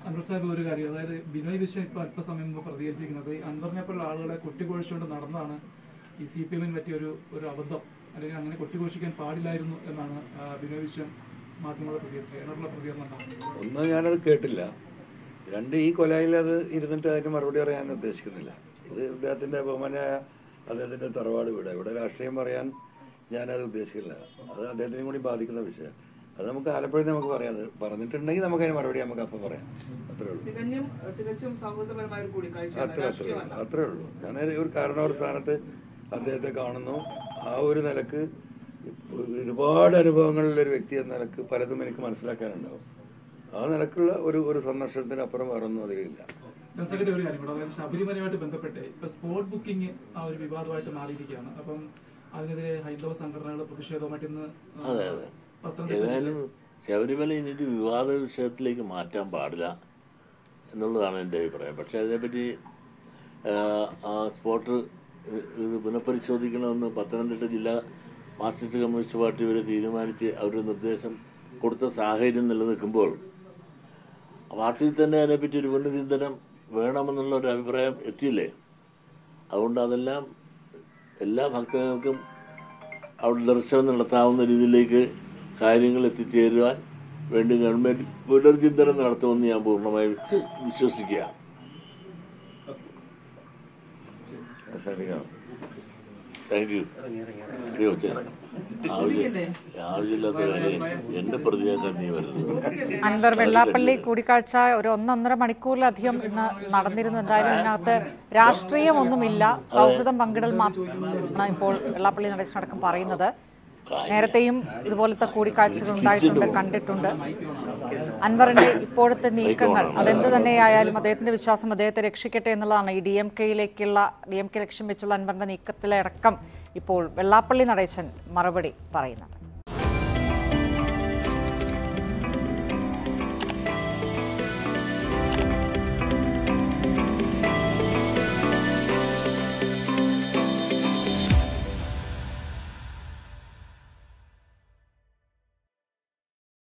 അൻവർ സാഹിബ് ഒരു കാര്യം അതായത് ബിനോയ് വിശ്വം ഇപ്പൊ അല്പസമയം മുമ്പ് പ്രതികരിച്ചിരിക്കുന്നത് ഈ അൻവറിനെ പോലുള്ള ആളുകളെ കൊട്ടിക്കൊഴിച്ചുകൊണ്ട് നടന്നാണ് ഈ സി പി എമ്മിന് പറ്റിയ ഒരു ഒരു അബദ്ധം അല്ലെങ്കിൽ അങ്ങനെ കൊട്ടിഘോഷിക്കാൻ പാടില്ലായിരുന്നു എന്നാണ് ആ, ബിനോയ് വിശ്വം മാധ്യമങ്ങളെ പ്രതികരിച്ചത് അതിനോടുള്ള പ്രതികരണം എന്താണ് ഒന്ന് ഞാനത് കേട്ടില്ല രണ്ട് ഈ കൊലയിൽ അത് ഇരുന്നിട്ട് അതിന് മറുപടി പറയാൻ ഉദ്ദേശിക്കുന്നില്ല ഇത് അദ്ദേഹത്തിൻ്റെ ബഹുമാനായ അദ്ദേഹത്തിൻ്റെ തറവാട് വീട് ഇവിടെ രാഷ്ട്രീയം പറയാൻ ഞാനത് ഉദ്ദേശിക്കുന്നില്ല അത് അദ്ദേഹത്തിനെയും കൂടി ബാധിക്കുന്ന വിഷയം അത് നമുക്ക് ആലപ്പുഴയിൽ നമുക്ക് പറയാം അത് പറഞ്ഞിട്ടുണ്ടെങ്കിൽ നമുക്ക് അതിന് മറുപടി നമുക്ക് അപ്പം പറയാം അത്രേ ഉള്ളൂ തികഞ്ഞും തികച്ചും സൗഹൃദപരമായ ഒരു കൂടിക്കാഴ്ചയാണ് അത്ര അത്രേ രാഷ്ട്രീയമല്ല ഉള്ളൂ അത്രേ ഉള്ളൂ ഞാൻ ഒരു കാരണവർ സ്ഥാനത്ത് അദ്ദേഹത്തെ കാണുന്നു ആ ഒരു നിലക്ക് ഒരുപാട് അനുഭവങ്ങളുള്ള ഒരു വ്യക്തി എന്ന നിലക്ക് പലതും എനിക്ക് മനസ്സിലാക്കാനുണ്ടാവും ആ നിലക്കുള്ള ഒരു ഒരു സന്ദർശനത്തിന് അപ്പുറം വേറൊന്നും അതിലില്ല സെക്രട്ടറി ഒരു കാര്യം കൂടെ അതായത് ശബരിമലയുമായിട്ട് ബന്ധപ്പെട്ട് ഇപ്പൊ സ്പോട്ട് ബുക്കിംഗ് ആ ഒരു വിവാദമായിട്ട് മാറിയിരിക്കുകയാണ് അപ്പം അതിനെതിരെ ഹൈന്ദവ സംഘടനകളുടെ പ്രതിഷേധവുമായിട്ട് ഇന്ന് ആ, അതെ അതെ പത്തനംതിട്ട ഏതായാലും ശബരിമല ഇനിയൊരു വിവാദ വിഷയത്തിലേക്ക് മാറ്റാൻ പാടില്ല എന്നുള്ളതാണ് എൻ്റെ അഭിപ്രായം പക്ഷേ അതിനെപ്പറ്റി ആ, ആ സ്പോട്ട് ഇത് പുനഃപരിശോധിക്കണമെന്ന് പത്തനംതിട്ട ജില്ലാ മാർക്സിസ്റ്റ് കമ്മ്യൂണിസ്റ്റ് പാർട്ടി ഇവരെ തീരുമാനിച്ച് അവരുടെ നിർദ്ദേശം കൊടുത്ത സാഹചര്യം നിലനിൽക്കുമ്പോൾ പാർട്ടിയിൽ തന്നെ അതിനെപ്പറ്റി ഒരു പുനഃചിന്തനം വേണമെന്നുള്ള ഒരു അഭിപ്രായം എത്തിയില്ലേ അതുകൊണ്ട് അതെല്ലാം എല്ലാ ഭക്തജനങ്ങൾക്കും അവിടെ ദർശനം നടത്താവുന്ന രീതിയിലേക്ക് കാര്യങ്ങൾ എത്തിച്ചേരുവാൻ വേണ്ടി ഗവൺമെന്റ് പുനർചിന്തനം നടത്തുമെന്ന് ഞാൻ പൂർണ്ണമായും വിശ്വസിക്കുക അവസാനിക്കാം താങ്ക് യു അയ്യോ ചെ ആവശ്യം ആവശ്യമില്ലാത്ത കാര്യം എന്നെ പ്രതിയാക്കാൻ നീ വരുന്നത് അൻവർ വെള്ളാപ്പള്ളി കൂടിക്കാഴ്ച ഒരു ഒന്നൊന്നര മണിക്കൂറിലധികം ഇന്ന് നടന്നിരുന്നു എന്തായാലും ഇതിനകത്ത് രാഷ്ട്രീയമൊന്നുമില്ല സൗഹൃദം പങ്കിടൽ മാത്രമാണ് ഇപ്പോൾ വെള്ളാപ്പള്ളി നടേശനടക്കം പറയുന്നത് നേരത്തെയും ഇതുപോലത്തെ കൂടിക്കാഴ്ചകൾ ഉണ്ടായിട്ടുണ്ട് കണ്ടിട്ടുണ്ട് അൻവറിന്റെ ഇപ്പോഴത്തെ നീക്കങ്ങൾ അതെന്ത് തന്നെയായാലും അദ്ദേഹത്തിന്റെ വിശ്വാസം അദ്ദേഹത്തെ രക്ഷിക്കട്ടെ എന്നുള്ളതാണ് ഈ ഡി എം കെയിലേക്കുള്ള ഡി എം കെ ലക്ഷ്യം വെച്ചുള്ള അൻവറിന്റെ നീക്കത്തിലടക്കം ഇപ്പോൾ വെള്ളാപ്പള്ളി നടേശൻ മറുപടി പറയുന്നത്